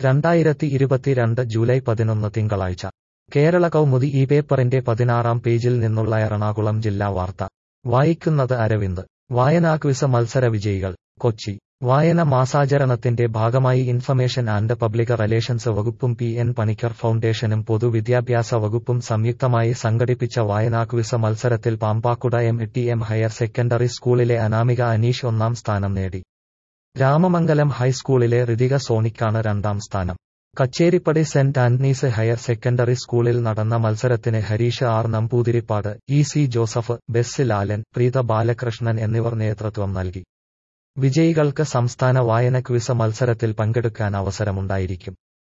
രണ്ടായിരത്തി ഇരുപത്തിരണ്ട് ജൂലൈ പതിനൊന്ന് തിങ്കളാഴ്ച കേരള കൗമുദി ഈ പേപ്പറിന്റെ പതിനാറാം പേജിൽ നിന്നുള്ള എറണാകുളം ജില്ലാ വാർത്ത വായിക്കുന്നത് അരവിന്ദ് വായനാക്വിസ് മത്സര വിജയികൾ കൊച്ചി വായന മാസാചരണത്തിന്റെ ഭാഗമായി ഇൻഫർമേഷൻ ആൻഡ് പബ്ലിക് റിലേഷൻസ് വകുപ്പും പി എൻ പണിക്കർ ഫൗണ്ടേഷനും പൊതുവിദ്യാഭ്യാസ വകുപ്പും സംയുക്തമായി സംഘടിപ്പിച്ച വായനാക്വിസ് മത്സരത്തിൽ Pampakuda M T M higher secondary സ്കൂളിലെ അനാമിക അനീഷ് ഒന്നാം സ്ഥാനം നേടി രാമമംഗലം ഹൈസ്കൂളിലെ ഋതിക സോണിക്കാണ് രണ്ടാം സ്ഥാനം Kacheripady Saint Antony's higher secondary സ്കൂളിൽ നടന്ന മത്സരത്തിന് Harish R Namboothiripad E C Joseph Bessie Lalan Preetha Balakrishnan എന്നിവർ നേതൃത്വം നൽകി വിജയികൾക്ക് സംസ്ഥാന വായന ക്വിസ് മത്സരത്തിൽ പങ്കെടുക്കാൻ അവസരമുണ്ടായിരിക്കും